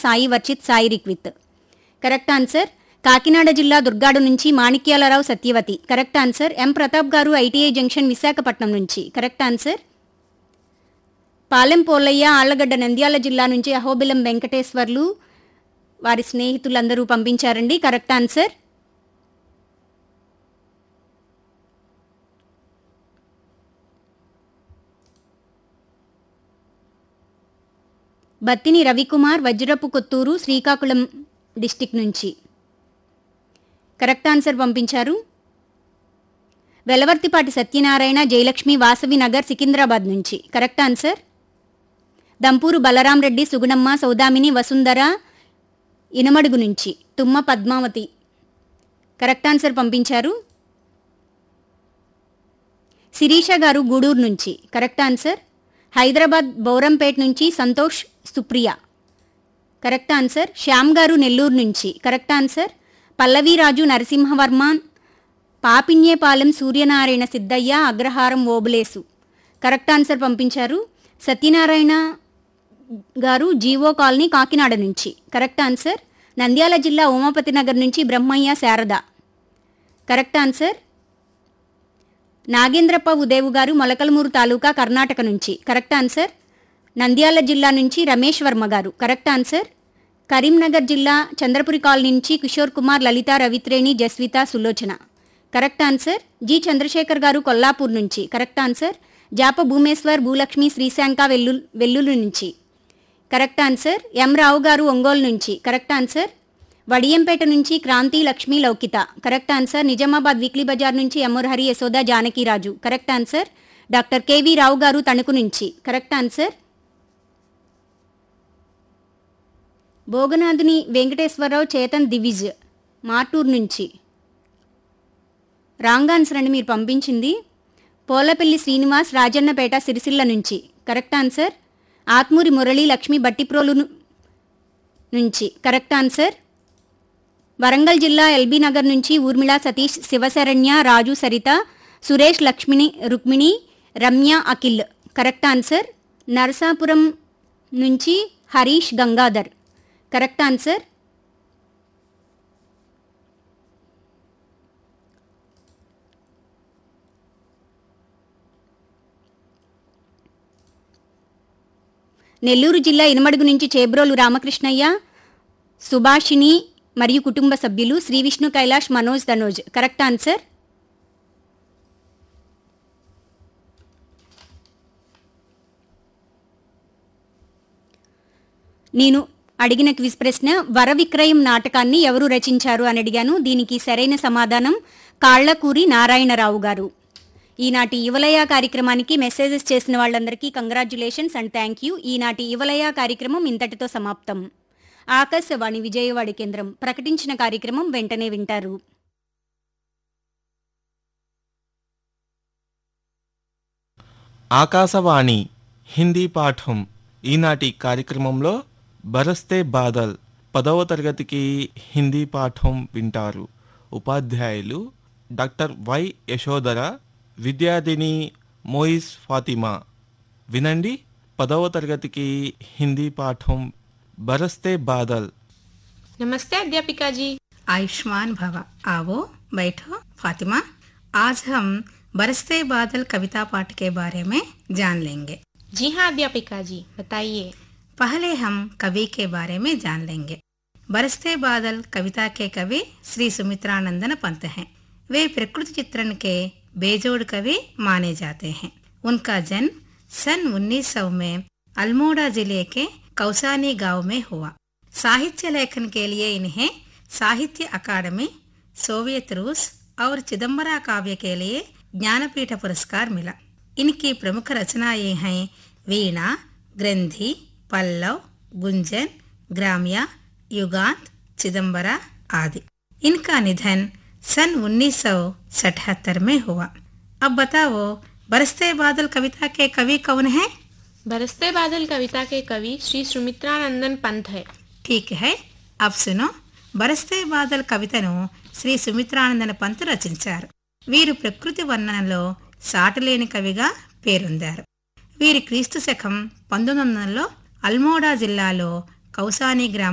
Sai Varchith Sai Rikvith correct answer Kakinada జిల్లా దుర్గాడు నుంచి Manikyalarao Satyavathi correct answer M Pratap garu ITI junction Visakhapatnam నుంచి కరెక్ట్ ఆన్సర్ పాలెం పోలయ్య ఆళ్లగడ్డ నంద్యాల జిల్లా నుంచి అహోబిలం వెంకటేశ్వర్లు వారి స్నేహితులందరూ పంపించారండి correct answer Battini Ravikumar Vajrapu Kotturu Srikakulam district నుంచి కరెక్ట్ ఆన్సర్ పంపించారు వెలవర్తిపాటి సత్యనారాయణ జయలక్ష్మి వాసవి నగర్ సికింద్రాబాద్ నుంచి కరెక్ట్ ఆన్సర్ దంపూరు బలరాం రెడ్డి సుగుణమ్మ సౌదామిని వసుంధర ఇనమడుగు నుంచి తుమ్మ పద్మావతి కరెక్ట్ ఆన్సర్ పంపించారు శిరీష గారు గూడూరు నుంచి కరెక్ట్ ఆన్సర్ హైదరాబాద్ బౌరంపేట్ నుంచి సంతోష్ సుప్రియ కరెక్ట్ ఆన్సర్ శ్యామ్ గారు నెల్లూరు నుంచి correct answer Pallaviraju Narasimhavarma Papinayapalem Suryanarayana Siddaiah Agraharam Obulesu correct answer పంపించారు సత్యనారాయణ గారు జీవో కాలనీ కాకినాడ నుంచి కరెక్ట్ ఆన్సర్ నంద్యాల జిల్లా ఉమాపతి నగర్ నుంచి బ్రహ్మయ్య శారద కరెక్ట్ ఆన్సర్ నాగేంద్రప్ప ఉదేవు గారు మొలకలమూరు తాలూకా కర్ణాటక నుంచి కరెక్ట్ ఆన్సర్ నంద్యాల జిల్లా నుంచి రమేష్ వర్మ గారు కరెక్ట్ ఆన్సర్ కరీంనగర్ జిల్లా చంద్రపురి కాలనీ నుంచి Kishore Kumar Lalitha Ravitreni Jaswitha Sulochana correct answer G Chandrashekar garu Kollapur నుంచి కరెక్ట్ ఆన్సర్ జాప భూమేశ్వర్ భూలక్ష్మి శ్రీశాంక వెల్లు వెల్లుల్లి నుంచి కరెక్ట్ ఆన్సర్ ఎం రావు గారు ఒంగోలు నుంచి కరెక్ట్ ఆన్సర్ వడియంపేట నుంచి Kranthi Lakshmi Loukitha correct answer Nizamabad weekly Bazar నుంచి Emmur Yashoda Janakiraju correct answer doctor KV Rao garu Tanuku నుంచి కరెక్ట్ ఆన్సర్ భోగనాథుని వెంకటేశ్వరరావు చేతన్ దివిజ్ మార్టూర్ నుంచి రాంగ్ ఆన్సర్ అండి మీరు పంపించింది పోలపల్లి శ్రీనివాస్ రాజన్నపేట సిరిసిల్ల నుంచి కరెక్ట్ ఆన్సర్ ఆత్మూరి మురళి లక్ష్మి బట్టిప్రోలు ను- నుంచి కరెక్ట్ ఆన్సర్ వరంగల్ జిల్లా ఎల్బీ నగర్ నుంచి ఊర్మిళ సతీష్ శివశరణ్య రాజు సరిత సురేష్ లక్ష్మిని రుక్మిణి రమ్య అఖిల్ కరెక్ట్ ఆన్సర్ నరసాపురం నుంచి హరీష్ గంగాధర్ కరెక్ట్ ఆన్సర్ నెల్లూరు జిల్లా ఇనమడుగు నుంచి చేబ్రోలు రామకృష్ణయ్య సుభాషిణి మరియు కుటుంబ సభ్యులు శ్రీ విష్ణు కైలాష్ మనోజ్ తనోజ్ కరెక్ట్ ఆన్సర్ నేను అడిగిన క్విజ్ ప్రశ్న వర విక్రయం నాటకాన్ని ఎవరు రచించారు అని అడిగాను దీనికి సరైన సమాధానం కాళ్లకూరి నారాయణరావు గారు ఈనాటి యువలయ కార్యక్రమానికి మెసేజెస్ చేసిన వాళ్ళందరికీ కంగ్రాచ్యులేషన్స్ అండ్ థ్యాంక్ యూ ఈనాటి యువలయ కార్యక్రమం ఇంతటితో సమాప్తం ఆకాశవాణి విజయవాడ కేంద్రం ప్రకటించిన కార్యక్రమం వెంటనే వింటారు ఆకాశవాణి హిందీ పాఠం ఈనాటి కార్యక్రమంలో బరస్తే బాదల్ పదవ తరగతికి హిందీ పాఠం వింటారు ఉపాధ్యాయులు డాక్టర్ వై యశోధర విద్యార్థిని మోయిస్ ఫాతిమా వినండి పదవ తరగతికి హిందీ పాఠం బరస్తే బాదల్ नमस्ते अध्यापिका जी आयुष्मान भव आओ बैठो फातिमा आज हम बरसते बादल कविता पाठ के बारे में जान लेंगे जी हाँ अध्यापिका जी बताइए पहले हम कवि के बारे में जान लेंगे बरसते बादल कविता के कवि श्री सुमित्रानंदन पंत हैं वे प्रकृति चित्रण के बेजोड़ कवि माने जाते हैं उनका जन्म सन 1900 में अल्मोड़ा जिले के कौसानी गांव में हुआ साहित्य लेखन के लिए इन्हें साहित्य अकादमी सोवियत रूस और चिदम्बरा काव्य के लिए ज्ञानपीठ पुरस्कार मिला इनकी प्रमुख रचनाएं हैं वीणा ग्रंथि पल्लव गुंजन ग्राम्या युगांत चिदम्बरा आदि इनका निधन सन 1977 में हुआ अब बताओ बरसते बादल कविता के कवि कौन है बरसते बादल कविता के कवि श्री सुमित्रानंदन पंत है ठीक है अब सुनो బరస్తే బాదల్ కవితను శ్రీ సుమిత్రానందన పంత్ రచించారు వీరు ప్రకృతి వర్ణనలో సాటిలేని కవిగా పేరొందారు వీరి క్రీస్తు శకం పంతొమ్మిది వందలలో అల్మోడా జిల్లాలో కౌసాని గ్రామం